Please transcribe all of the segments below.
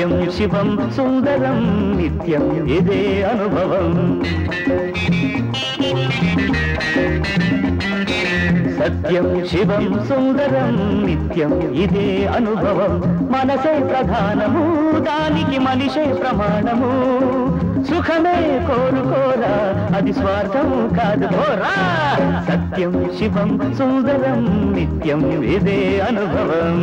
సత్యం శివం సుందరం నిత్యం ఇదే అనుభవం సత్యం శివం సుందరం నిత్యం ఇదే అనుభవం మనసే ప్రధానము దానికి మనిషే ప్రమాణము సుఖమే కోరుకోరా అది స్వార్థము కాదు కోరా సత్యం శివం సుందరం నిత్యం ఇదే అనుభవం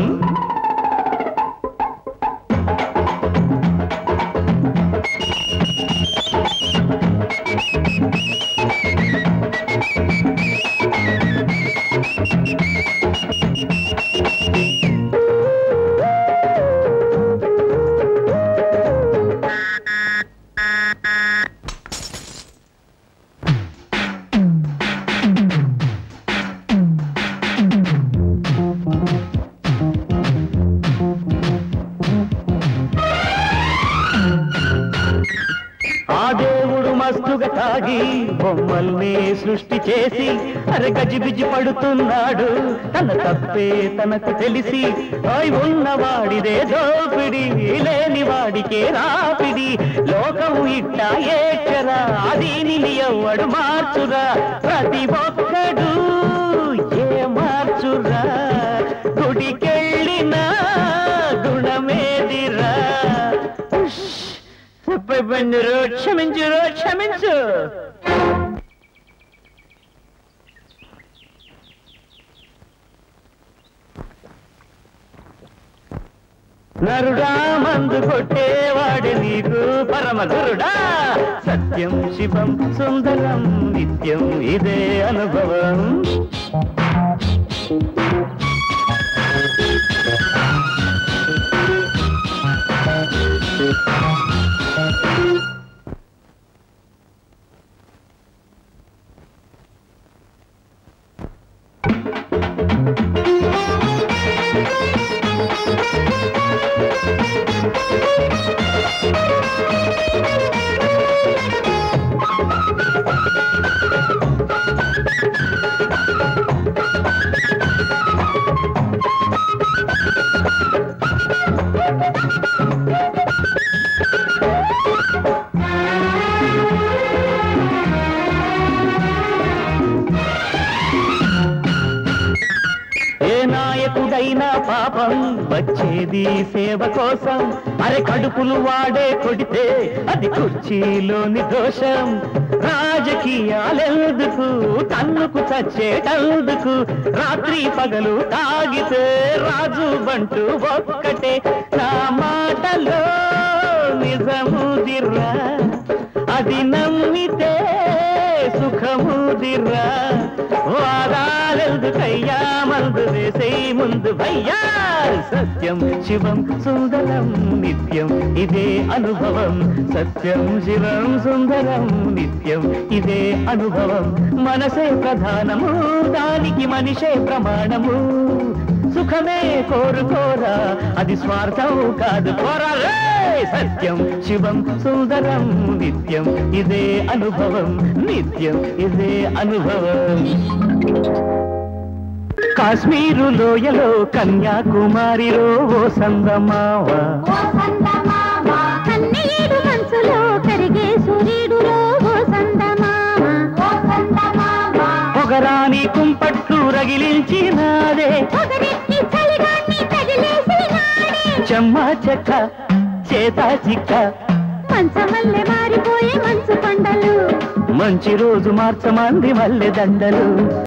ఆ దేవుడు మస్తుగా తాగి బొమ్మల్ని సృష్టి చేసి అరే గజిబిజి పడుతున్నాడు తన తప్పే తనకు తెలిసి ఓయ్ ఉన్నవాడిదే దోపిడి లేని వాడికే రాపిడి లోకం ఇట్ట ఏచరా దీనిని ఎవ్వడు మార్చురా ప్రతి ఒక్కడు ఏ మార్చురా గుడికెళ్ళిన గుణమేదిరా ఉష్. తప్పై బందిరు క్షమించురు క్షమించు నరుడా మందు కొట్టేవాడు నీకు పరమ గురుడా సత్యం శివం సుందరం నిత్యం ఇదే అనుభవం ఏ నాయకుడైనా పాపం వచ్చేది సేవ కోసం అరే కడుపులు వాడే కొడితే అది కుర్చీలోని దోషం రాజకీయాలెందుకు తన్నుకు చచ్చేటందుకు రాత్రి పగలు తాగితే రాజు బంటూ ఒక్కటే నా మాటలో నిజముదిర్రా అది నమ్మితే సుఖముదిర్రా వాదాలెందుకయ్యా మందు వేసే ముందు భయ్యా సత్యం శివం సుందరం నిత్యం ఇదే అనుభవం సత్యం శివం సుందరం నిత్యం ఇదే అనుభవం మనసే ప్రధానము దానికి మనిషే ప్రమాణము సుఖమే కోరుకోరా అది స్వార్థం కాదు కోరా రే! సత్యం శివం సుందరం నిత్యం ఇదే అనుభవం నిత్యం ఇదే అనుభవం కాశ్మీరు లోయలో కన్యాకుమారిలో ఓ సందమావ కన్నీడు మనసులో కరిగే సూర్యుడులో ఓ సందమామ పొగరాని కుంపట్లు రగిలించినాదే పొగరెత్తి చలిగాన్ని తగిలేసి నాడే చెమ్మ చెక్క చేత చిక్క మంచమల్లె మారిపోయే మంచు పండలు మంచి రోజు మార్చమంది మల్లె దండలు